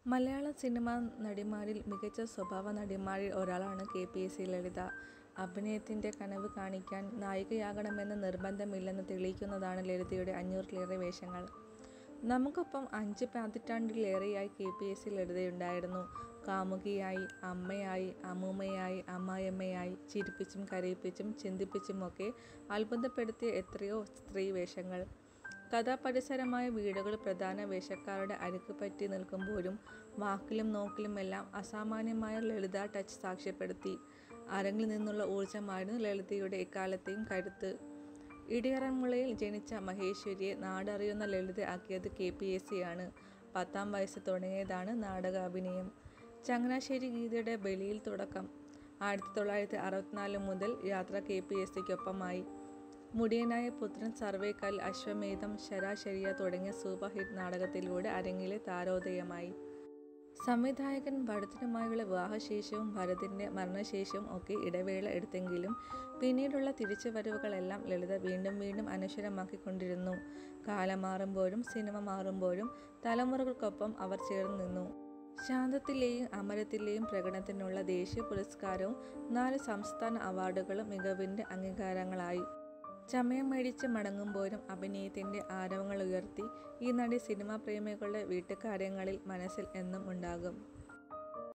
മലയാള സിനിമാ നടിമാരിൽ മികച്ച സ്വഭാവ നടിമാരിൽ ഒരാളാണ് K P S C Lalitha അഭിനയത്തിൻ്റെ കനവ് കാണിക്കാൻ നായികയാകണമെന്ന് നിർബന്ധമില്ലെന്ന് തെളിയിക്കുന്നതാണ് ലളിതയുടെ അഞ്ഞൂറിലേറെ വേഷങ്ങൾ നമുക്കൊപ്പം അഞ്ച് പതിറ്റാണ്ടിലേറെയായി കെ പി എസ് സി ലളിതയുണ്ടായിരുന്നു കാമുകിയായി അമ്മയായി അമ്മൂമ്മയായി അമ്മായിയമ്മയായി ചിരിപ്പിച്ചും കരയിപ്പിച്ചും ചിന്തിപ്പിച്ചുമൊക്കെ അത്ഭുതപ്പെടുത്തിയ എത്രയോ സ്ത്രീ വേഷങ്ങൾ കഥാപരിസരമായ വീടുകൾ പ്രധാന വേഷക്കാരുടെ അരുക്ക് പറ്റി നിൽക്കുമ്പോഴും വാക്കിലും നോക്കിലുമെല്ലാം അസാമാന്യമായ ലളിത ടച്ച് സാക്ഷ്യപ്പെടുത്തി അരങ്ങിൽ നിന്നുള്ള ഊർജമായിരുന്നു ലളിതയുടെ എക്കാലത്തെയും കരുത്ത് ഇടിയറമുളയിൽ ജനിച്ച മഹേശ്വരിയെ നാടറിയുന്ന ലളിത ആക്കിയത് കെ പി എസ് സി ആണ് പത്താം വയസ്സ് തുടങ്ങിയതാണ് നാടകാഭിനയം ചങ്ങനാശ്ശേരി ഗീതയുടെ ബലിയിൽ തുടക്കം ആയിരത്തി തൊള്ളായിരത്തി അറുപത്തിനാല് മുതൽ യാത്ര കെ പി എസ് സിക്കൊപ്പമായി മുടിയനായ പുത്രൻ സർവേക്കൽ അശ്വമേധം ശരാശരിയ തുടങ്ങിയ സൂപ്പർ ഹിറ്റ് നാടകത്തിലൂടെ അരങ്ങിലെ താരോദയമായി സംവിധായകൻ ഭരതനുമായുള്ള വിവാഹശേഷവും ഭരതിൻ്റെ മരണശേഷവും ഒക്കെ ഇടവേള എടുത്തെങ്കിലും പിന്നീടുള്ള തിരിച്ചുവരവുകളെല്ലാം ലളിത വീണ്ടും വീണ്ടും അനശ്വരമാക്കിക്കൊണ്ടിരുന്നു കാലം മാറുമ്പോഴും സിനിമ മാറുമ്പോഴും തലമുറകൾക്കൊപ്പം അവർ ചേർന്ന് നിന്നു ശാന്തത്തിലെയും അമരത്തിലെയും പ്രകടനത്തിനുള്ള ദേശീയ പുരസ്കാരവും നാല് സംസ്ഥാന അവാർഡുകളും മികവിൻ്റെ അംഗീകാരങ്ങളായി ചമയം മേടിച്ച് മടങ്ങുമ്പോഴും അഭിനയത്തിൻ്റെ ആരവങ്ങൾ ഉയർത്തി ഈ നടി സിനിമാ പ്രേമികളുടെ വീട്ടുകാര്യങ്ങളിൽ മനസ്സിൽ എന്നും ഉണ്ടാകും